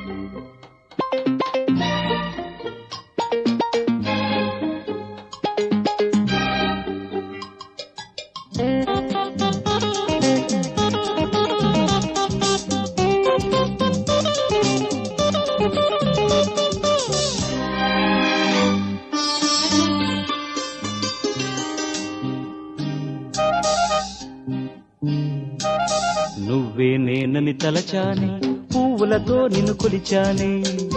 నువ్వే నేనని తలచాని పువ్వులతో నిన్ను కొలిచాని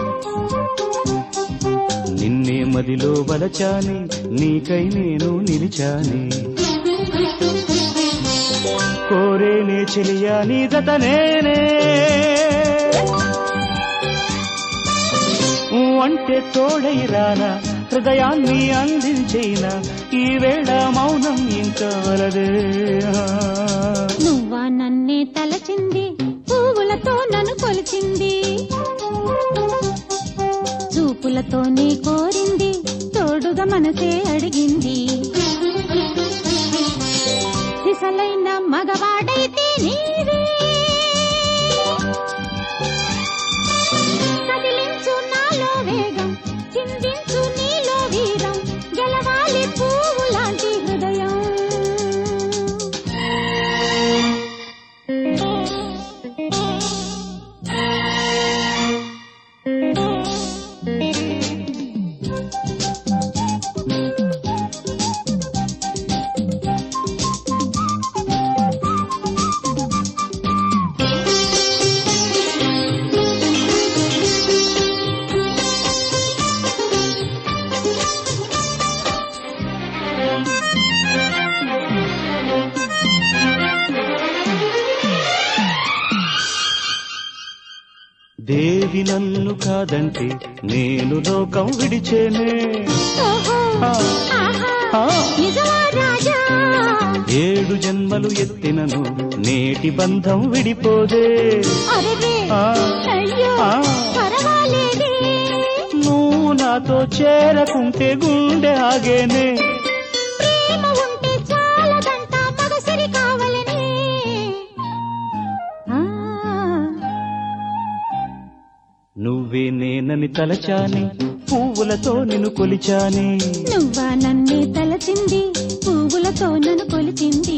నిన్నే మదిలో వలచాని నీకై నేను నిలిచాని కోరేనే చెలియా నీ జత నేనే ఊ అంటే తోడై రానా హృదయాన్ని అందించేనా ఈ వేళ మౌనం ఇంకా వలదే నువ్వా నన్నే తలచింది పువ్వులతో నన్ను కొలిచింది చూపులతో నీ కోరింది తోడుగా మనసే అడిగింది సిసలైన మగవాడైతే నీవే కదిలించు నాలో వేగం చిందించు నీలో వీరం గెలవాలి పువ్వు లాంటి హృదయం దేవి నన్ను కాదంటే నేను లోకం విడిచేనే ఓహో, ఆ, ఆహా, ఆ. నిజమా రాజా ఏడు జన్మలు ఎత్తినను నేటి బంధం విడిపోదే అరెరే ఆ, అయ్యో ఆ. పర్వాలేదే నువ్వు నాతో చేరకుంటే గుండె ఆగేనే ప్రేమ ఉంటే చాలదంట మగసిరి కావాలని ఆ, నువ్వే నేనని తలచాని పువ్వులతో నిన్ను కొలిచాని నువ్వా నన్నే తలచింది పువ్వులతో నన్ను కొలిచింది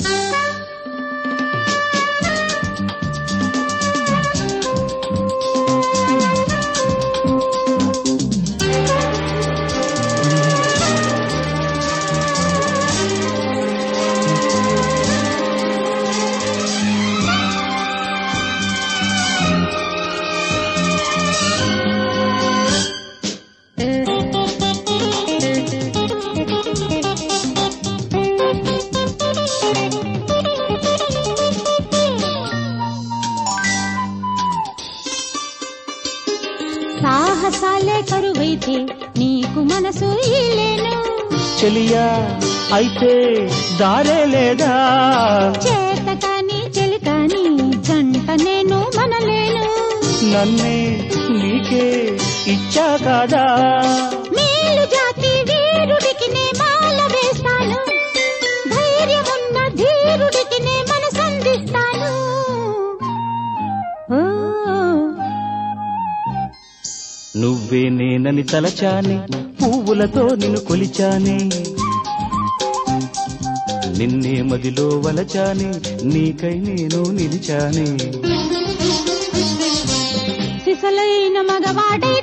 సాహసాలే కరువైతే నీకు మనసు ఇలేను చెలియా అయితే దారే లేదా చేత కాని చెలి కాని జంట నేను మనలేను నన్నే నీకే ఇచ్చా కాదా మేలు జాతి వీరుడికి నే మాల వేస్తాను ధైర్యమున్న ధీరుడికి నే మనసందిస్తాను ఓ నువ్వే నేనని తలచాని పువ్వులతో నిన్ను కొలిచాని నిన్నే మదిలో వలచాని నీకై నేను నిలిచాని సిసలైన మగవాడై